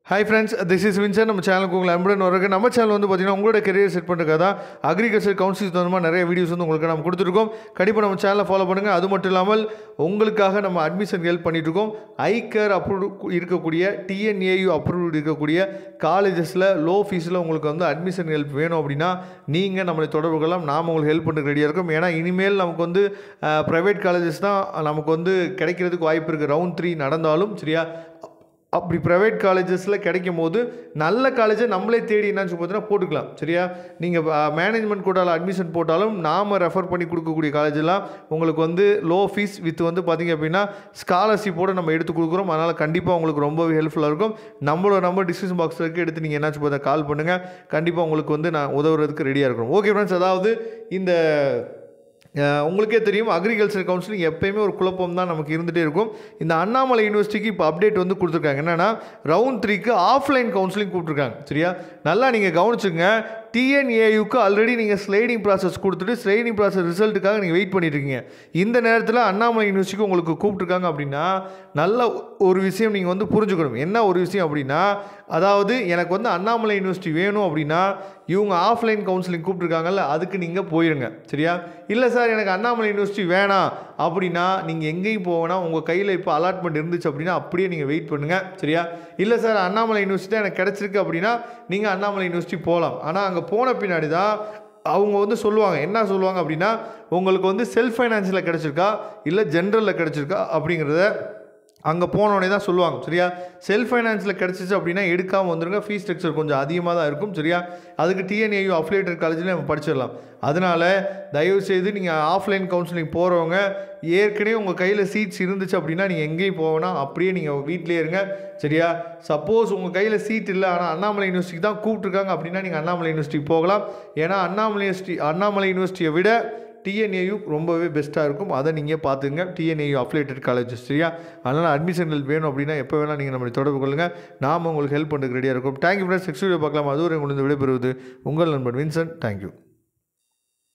hi friends this is Vinson நம்ம சேனலுக்கு உங்களை அன்புடன் வரக்கு நம்ம சேனல் வந்து பார்த்தீங்கன்னா உங்களோட கெரியர் செட் பண்ணுறதுக்காக தான் அக்ரிகல்ச்சர் கவுன்சில் தகுந்த மாதிரி நிறைய வீடியோஸ் வந்து உங்களுக்கு நம்ம கொடுத்துருக்கோம் கண்டிப்பாக நம்ம சேனலை ஃபாலோ பண்ணுங்கள் அது மட்டும் இல்லாமல் உங்களுக்காக நம்ம அட்மிஷன் ஹெல்ப் பண்ணிட்டு இருக்கோம் ஐகேர் அப்ரூவ் இருக்கக்கூடிய டிஎன்ஏயு அப்ரூவ் இருக்கக்கூடிய காலேஜஸில் லோ ஃபீஸில் உங்களுக்கு வந்து அட்மிஷன் ஹெல்ப் வேணும் அப்படின்னா நீங்கள் நம்மளை தொடர்பு கொள்ளலாம் நாம் உங்களுக்கு ஹெல்ப் பண்ணுறதுக்கு ரெடியாக இருக்கும் ஏன்னா இனிமேல் நமக்கு வந்து ப்ரைவேட் காலேஜஸ் தான் நமக்கு வந்து கிடைக்கிறதுக்கு வாய்ப்பு இருக்குது ரவுண்ட் த்ரீ நடந்தாலும் சரியா அப்படி ப்ரைவேட் காலேஜஸில் கிடைக்கும் போது நல்ல காலேஜை நம்மளே தேடி என்னன்னு சொல்லி பார்த்தீங்கன்னா போட்டுக்கலாம் சரியா நீங்கள் மேனேஜ்மெண்ட் கோட்டாவில் அட்மிஷன் போட்டாலும் நாம் ரெஃபர் பண்ணி கொடுக்கக்கூடிய காலேஜெல்லாம் உங்களுக்கு வந்து லோ ஃபீஸ் வித் வந்து பார்த்திங்க அப்படின்னா ஸ்காலர்ஷிப்போடு நம்ம எடுத்து கொடுக்குறோம் அதனால் கண்டிப்பாக உங்களுக்கு ரொம்பவே ஹெல்ப்ஃபுல்லாக இருக்கும் நம்மளோட நம்பர் டிஸ்கிரிப்ஷன் பாக்ஸில் இருக்குது எடுத்து நீங்கள் என்னாச்சு பார்த்தா கால் பண்ணுங்கள் கண்டிப்பாக உங்களுக்கு வந்து நான் உதவுறதுக்கு ரெடியாக இருக்கிறோம் ஓகே ஃப்ரெண்ட்ஸ் அதாவது இந்த அஹ் உங்களுக்கே தெரியும் அக்ரிகல்ச்சர் கவுன்சிலிங் எப்பயுமே ஒரு குழப்பம் தான் நமக்கு இருந்துகிட்டே இருக்கும் இந்த அண்ணாமலை யூனிவர்சிட்டிக்கு இப்போ அப்டேட் வந்து கொடுத்துருக்காங்க என்னென்னா ரவுண்ட் த்ரீக்கு ஆஃப்லைன் கவுன்சிலிங் கூப்பிட்ருக்காங்க சரியா நல்லா நீங்கள் கவனிச்சுங்க டிஎன்ஏயுக்கு ஆல்ரெடி நீங்கள் ஸ்லைடிங் ப்ராசஸ் கொடுத்துட்டு ஸ்லைடிங் ப்ராசஸ் ரிசல்ட்டுக்காக நீங்கள் வெயிட் பண்ணிட்டு இருக்கீங்க இந்த நேரத்தில் அண்ணாமலை யூனிவர்சிட்டிக்கு உங்களுக்கு கூப்பிட்ருக்காங்க அப்படின்னா நல்ல ஒரு விஷயம் நீங்கள் வந்து புரிஞ்சுக்கணும் என்ன ஒரு விஷயம் அப்படின்னா அதாவது எனக்கு வந்து அண்ணாமலை யூனிவர்சிட்டி வேணும் அப்படின்னா இவங்க ஆஃப்லைன் கவுன்சிலிங் கூப்பிட்ருக்காங்கல்ல அதுக்கு நீங்கள் போயிருங்க சரியா இல்லை சார் எனக்கு அண்ணாமலை யூனிவர்சிட்டி வேணாம் அப்படின்னா நீங்கள் எங்கேயும் போவேனா உங்கள் கையில் இப்போ அலாட்மெண்ட் இருந்துச்சு அப்படின்னா அப்படியே நீங்கள் வெயிட் பண்ணுங்கள் சரியா இல்லை சார் அண்ணாமலை யூனிவர்சிட்டி தான் எனக்கு கிடச்சிருக்கு அப்படின்னா நீங்கள் அண்ணாமலை யூனிவர்சிட்டி போகலாம் ஆனால் அங்கே போன பின்னாடி தான் அவங்க வந்து சொல்லுவாங்க என்ன சொல்லுவாங்க அப்படின்னா உங்களுக்கு வந்து செல்ஃப் ஃபைனான்ஸில் கிடச்சிருக்கா இல்லை ஜென்ரலில் கிடச்சிருக்கா அப்படிங்கிறத அங்கே போனோடனே தான் சொல்லுவாங்க சரியா செல்ஃப் ஃபைனான்ஸில் கிடச்சிச்சு அப்படின்னா எடுக்காமல் வந்துருங்க ஃபீஸ் ஸ்ட்ரக்சர் கொஞ்சம் அதிகமாக தான் இருக்கும் சரியா அதுக்கு டிஎன்ஏயு அஃபிலேட்டட் காலேஜில் நம்ம படிச்சிடலாம் அதனால் தயவுசெய்து நீங்கள் ஆஃப்லைன் கவுன்சிலிங் போகிறவங்க ஏற்கனவே உங்கள் கையில் சீட்ஸ் இருந்துச்சு அப்படின்னா நீங்கள் எங்கேயும் போவேனா அப்படியே நீங்கள் வீட்டிலே இருங்க சரியா சப்போஸ் உங்கள் கையில் சீட் இல்லை ஆனால் அண்ணாமலை யூனிவர்சிட்டிக்கு தான் கூப்பிட்ருக்காங்க அப்படின்னா நீங்கள் அண்ணாமலை யூனிவர்சிட்டிக்கு போகலாம் ஏன்னா அண்ணாமலை யூனிவர்சிட்டி அண்ணாமலை யூனிவர்சிட்டியை விட டிஎன்ஏயு ரொம்பவே பெஸ்ட்டாக இருக்கும் அதை நீங்கள் பார்த்துங்க டிஎன்ஏயு அஃபிலேட்டட் காலேஜஸ் சரியா அதனால் அட்மிஷன்கள் வேணும் அப்படின்னா எப்போ வேணால் நீங்கள் நம்மளை தொடர்பு கொள்ளுங்கள் நாம் உங்களுக்கு ஹெல்ப் பண்ணுறதுக்கு ரெடியாக இருக்கும் தேங்க்யூ ஃப்ரெண்ட்ஸ் நெக்ஸ்ட் வீடியோ பார்க்கலாம் அதுவரை உங்களுக்கு விடைபெறுவது உங்கள் நண்பன் வின்சன் தேங்க்யூ